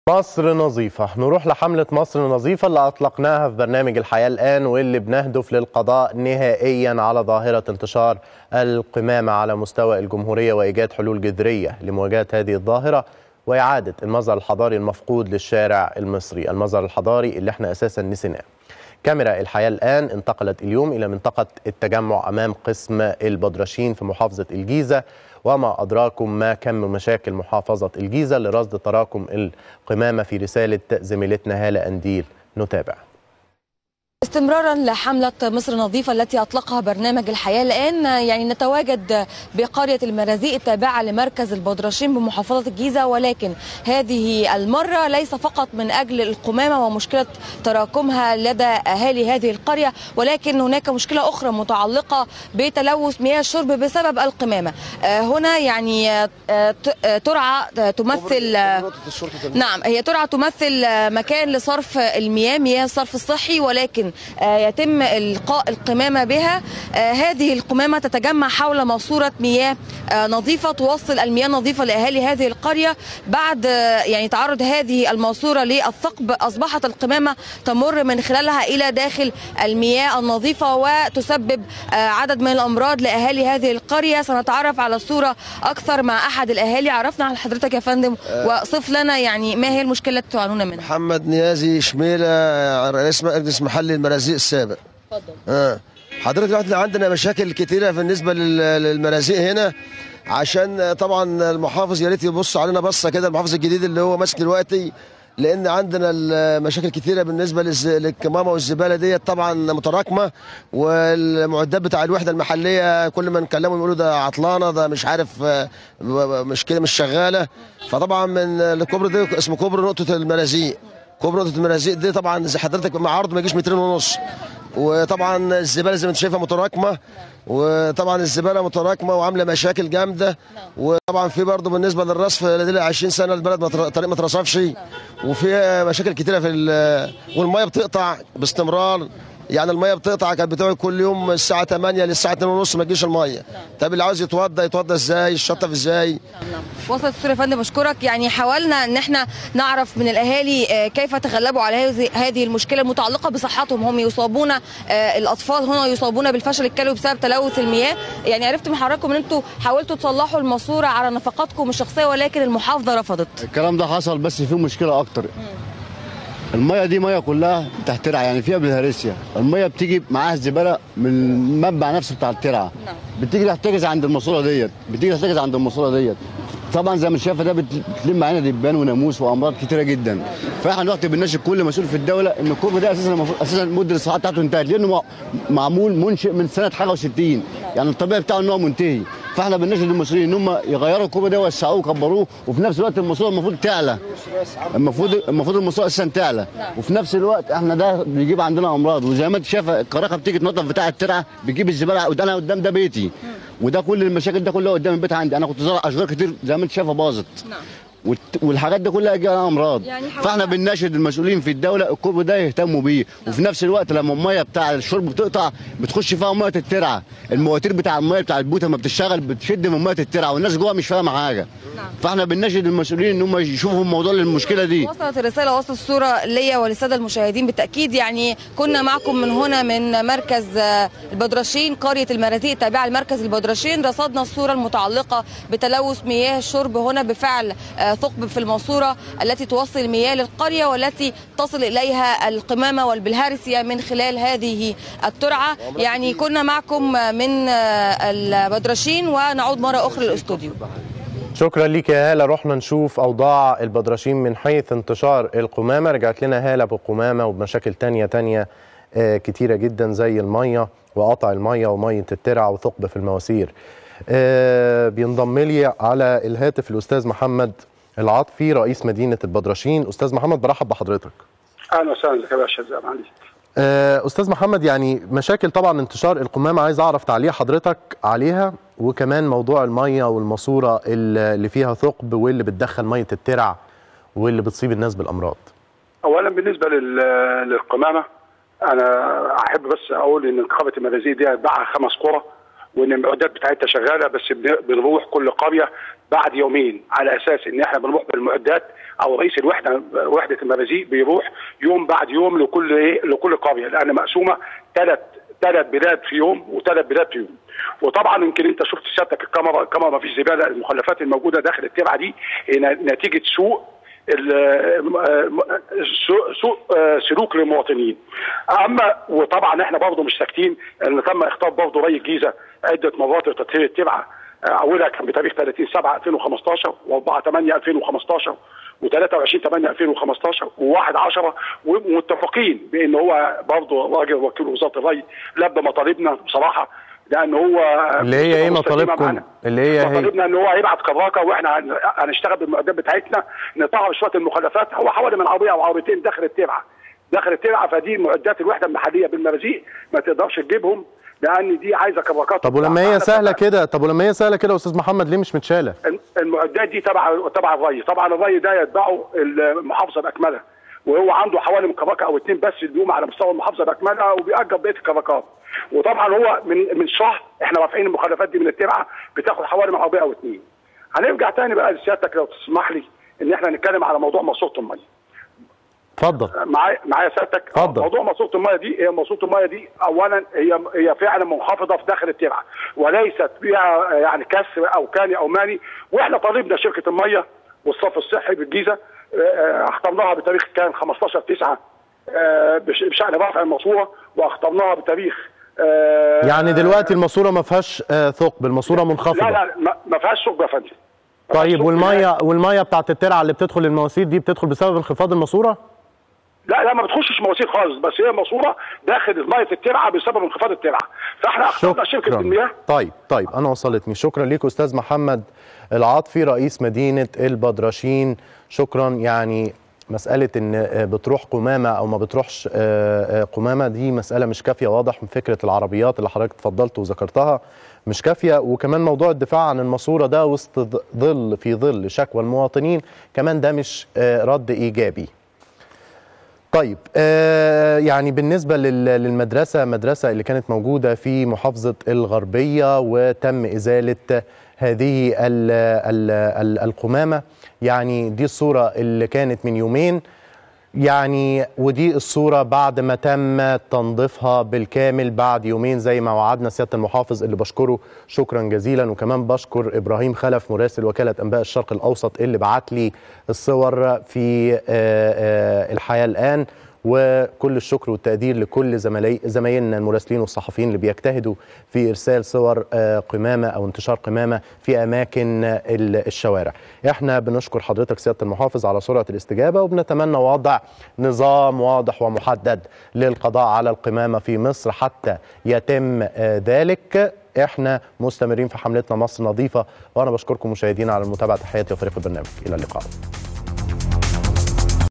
مصر نظيفة نروح لحملة مصر نظيفة اللي أطلقناها في برنامج الحياة الآن واللي بنهدف للقضاء نهائيا على ظاهرة انتشار القمامة على مستوى الجمهورية وإيجاد حلول جذرية لمواجهة هذه الظاهرة وإعادة المظهر الحضاري المفقود للشارع المصري المظهر الحضاري اللي احنا أساسا نسيناه كاميرا الحياة الآن انتقلت اليوم إلى منطقة التجمع أمام قسم البدرشين في محافظة الجيزة وما أدراكم ما كم مشاكل محافظة الجيزة لرصد تراكم القمامة في رسالة زميلتنا هالة أنديل نتابع استمرارا لحملة مصر نظيفة التي أطلقها برنامج الحياة الآن يعني نتواجد بقرية المرازيق التابعة لمركز البدرشين بمحافظة الجيزة ولكن هذه المرة ليس فقط من أجل القمامة ومشكلة تراكمها لدى أهالي هذه القرية ولكن هناك مشكلة أخرى متعلقة بتلوث مياه الشرب بسبب القمامة هنا يعني ترعى تمثل نعم هي ترعى تمثل مكان لصرف المياه مياه الصرف الصحي ولكن يتم القاء القمامه بها هذه القمامه تتجمع حول ماسوره مياه نظيفه توصل المياه النظيفه لاهالي هذه القريه بعد يعني تعرض هذه الماسوره للثقب اصبحت القمامه تمر من خلالها الى داخل المياه النظيفه وتسبب عدد من الامراض لاهالي هذه القريه سنتعرف على الصوره اكثر مع احد الاهالي عرفنا عن حضرتك يا فندم وصف لنا يعني ما هي المشكله التي تعانون منها محمد نيازي شميله رئيس مجلس محلي المرازيق السابق اتفضل اه حضرتك احنا عندنا مشاكل كتيره بالنسبه للمرازيق هنا عشان طبعا المحافظ يا ريت يبص علينا بصه كده المحافظ الجديد اللي هو ماسك دلوقتي لان عندنا مشاكل كتيره بالنسبه للكمامه والزباله ديت طبعا متراكمه والمعدات بتاع الوحده المحليه كل ما نكلمهم يقولوا ده عطلانه ده مش عارف مش كده مش شغاله فطبعا من الكوبري ده اسمه كوبري نقطه المرازيق كوبري نقطه المرازيق دي طبعا زي حضرتك مع عرض ما يجيش مترين ونص وطبعا الزباله زي ما انت شايفها متراكمه وطبعا الزباله متراكمه وعامله مشاكل جامده وطبعا في برضه بالنسبه للرصف لدي 20 سنه البلد طريق ما اترصفش وفي مشاكل كتيره في والميه بتقطع باستمرار يعني الميه بتقطع كانت بتقعد كل يوم الساعه 8 للساعه 2 ونص ما تجيش الميه طب اللي عاوز يتوضى يتوضى ازاي يشطف ازاي نعم نعم وصلت الصوره يا فندم اشكرك يعني حاولنا ان احنا نعرف من الاهالي كيف تغلبوا على هذه هذه المشكله المتعلقه بصحتهم هم يصابون الاطفال هنا يصابون بالفشل الكلوي بسبب تلوث المياه يعني عرفت من حضراتكم ان انتم حاولتوا تصلحوا الماسوره على نفقاتكم الشخصيه ولكن المحافظه رفضت الكلام ده حصل بس في مشكله اكتر الميه دي ميه كلها تحت ترعه يعني فيها بالهرسيا الميه بتيجي معاها الزباله من المنبع نفسه بتاع الترعه نعم. بتيجي تحتجز عند الماسوره ديت بتيجي تحتجز عند الماسوره ديت طبعا زي ما شايفه ده بتلم علينا دبان وناموس وامراض كتيره جدا فاحنا دلوقتي بنناشد كل مسؤول في الدوله ان الكوبري ده اساسا اساسا مده الاصلاحات بتاعته انتهت لانه معمول منشئ من سنه حاجه و60 يعني الطبيعي بتاعه ان هو منتهي فاحنا بنناشد المسؤولين ان هم يغيروا الكوبري ده ويوسعوه ويكبروه وفي نفس الوقت الماسوره المفروض تعلى المفروض المفروض الماسوره اساسا تعلى وفي نفس الوقت احنا ده بيجيب عندنا امراض وزي ما انت شايفه الكراكه بتيجي تنظف بتاع الترعه بتجيب الزباله وده قدام ده بيتي وده كل المشاكل ده كلها قدام البيت عندي انا كنت زارع اشجار كتير زي ما انت شايفه باظت نعم والحاجات دي كلها جايه امراض يعني فاحنا بنناشد المسؤولين في الدوله الكوبري ده يهتموا بيه وفي نفس الوقت لما الميه بتاع الشرب بتقطع بتخش فيها ميه الترعه المواتير بتاع الميه بتاع البوت لما بتشتغل بتشد من ميه الترعه والناس جوه مش فاهمه حاجه نعم. فاحنا بنناشد المسؤولين ان هم يشوفوا الموضوع المشكله دي وصلت الرساله وصلت الصوره ليا وللساده المشاهدين بالتاكيد يعني كنا معكم من هنا من مركز البدرشين قريه المرازيق التابعه لمركز البدرشين رصدنا الصوره المتعلقه بتلوث مياه الشرب هنا بفعل ثقب في الماسوره التي توصل المياه للقريه والتي تصل اليها القمامه والبلهارسيا من خلال هذه الترعه يعني كنا معكم من البدرشين ونعود مره اخرى للاستوديو شكرا ليك يا هاله رحنا نشوف اوضاع البدرشين من حيث انتشار القمامه رجعت لنا هاله بقمامه وبمشاكل تانية تانية آه كتيره جدا زي الميه وقطع الميه وميه الترع وثقب في المواسير آه بينضم لي على الهاتف الاستاذ محمد العاطفي رئيس مدينه البدرشين استاذ محمد برحب بحضرتك اهلا وسهلا بك يا باشا ازي معلش استاذ محمد يعني مشاكل طبعا انتشار القمامه عايز اعرف تعليق حضرتك عليها وكمان موضوع الميه والماسوره اللي فيها ثقب واللي بتدخل ميه الترع واللي بتصيب الناس بالامراض. اولا بالنسبه للقمامه انا احب بس اقول ان نقابه المرازيق دي باعها خمس قرى وان المعدات بتاعتها شغاله بس بنروح كل قريه بعد يومين على اساس ان احنا بنروح بالمعدات او رئيس الوحده وحده المرازيق بيروح يوم بعد يوم لكل ايه لكل قريه لان مقسومه ثلاث ثلاث بلاد في يوم وثلاث بلاد في يوم وطبعا يمكن انت شفت سيادتك الكاميرا الكاميرا ما فيش زباله المخلفات الموجوده داخل الترعه دي هي نتيجه سوء سوء سوء سلوك للمواطنين اما وطبعا احنا برضه مش ساكتين ان تم اخطاب برضه ري الجيزه عده مرات لتطهير الترعه اولها كان بتاريخ 30 7 2015 و4 8 2015 و23 8 2015 و1 10 ومتفقين بان هو برضه راجل وكيل وزاره الري لبى مطالبنا بصراحه لان هو اللي هي ايه مطالبكم اللي هي هي مطالبنا ان هو هيبعت كراكه واحنا هنشتغل بالمعدات بتاعتنا نطهر شويه المخلفات هو حوالي من عربيه او عربيتين داخل الترعه داخل الترعه فدي معدات الوحده المحليه بالمرازيق ما تقدرش تجيبهم لان دي عايزه كراكات طب ولما هي سهله كده طب ولما هي سهله كده يا استاذ محمد ليه مش متشاله المعدات دي تبع تبع الري طبعا الري ده يتبعه المحافظه باكملها وهو عنده حوالي من كراكه او اثنين بس اليوم على مستوى المحافظه باكملها وبيأجر بقيه الكراكات وطبعا هو من من شهر احنا رافعين المخالفات دي من الترعه بتاخد حوالي من عربيه او اثنين. هنرجع تاني بقى لسيادتك لو تسمح لي ان احنا نتكلم على موضوع ماسوره الميه. اتفضل معايا معايا سيادتك اتفضل موضوع ماسوره الميه دي هي ماسوره الميه دي اولا هي هي فعلا منخفضه في داخل الترعه وليست فيها يعني كسر او كاني او ماني واحنا طالبنا شركه الميه والصرف الصحي بالجيزه اخترناها بتاريخ كان 15 9 بشان رفع الماسوره واخترناها بتاريخ يعني دلوقتي الماسوره ما فيهاش ثقب الماسوره منخفضه لا لا ما فيهاش ثقب يا فندم طيب والميه والميه بتاعت الترعه اللي بتدخل المواسير دي بتدخل بسبب انخفاض الماسوره؟ لا لا ما بتخشش مواسير خالص بس هي ماسوره داخل ميه الترعه بسبب انخفاض الترعه فاحنا اخترنا شركه المياه طيب طيب انا وصلتني شكرا ليك استاذ محمد العاطفي رئيس مدينه البدرشين شكرا يعني مسألة إن بتروح قمامة أو ما بتروحش قمامة دي مسألة مش كافية واضح من فكرة العربيات اللي حضرتك اتفضلت وذكرتها مش كافية وكمان موضوع الدفاع عن الماسورة ده وسط ظل في ظل شكوى المواطنين كمان ده مش رد إيجابي طيب آه يعني بالنسبة للمدرسة مدرسة اللي كانت موجودة في محافظة الغربية وتم إزالة هذه ال ال ال القمامة يعني دي الصورة اللي كانت من يومين يعني ودي الصورة بعد ما تم تنظيفها بالكامل بعد يومين زي ما وعدنا سيادة المحافظ اللي بشكره شكرا جزيلا وكمان بشكر إبراهيم خلف مراسل وكالة أنباء الشرق الأوسط اللي بعت لي الصور في الحياة الآن وكل الشكر والتقدير لكل زملي زمايلنا المراسلين والصحفيين اللي بيجتهدوا في ارسال صور قمامه او انتشار قمامه في اماكن الشوارع. احنا بنشكر حضرتك سياده المحافظ على سرعه الاستجابه وبنتمنى وضع نظام واضح ومحدد للقضاء على القمامه في مصر حتى يتم ذلك. احنا مستمرين في حملتنا مصر نظيفه وانا بشكركم مشاهدينا على المتابعه تحياتي وفريق البرنامج الى اللقاء.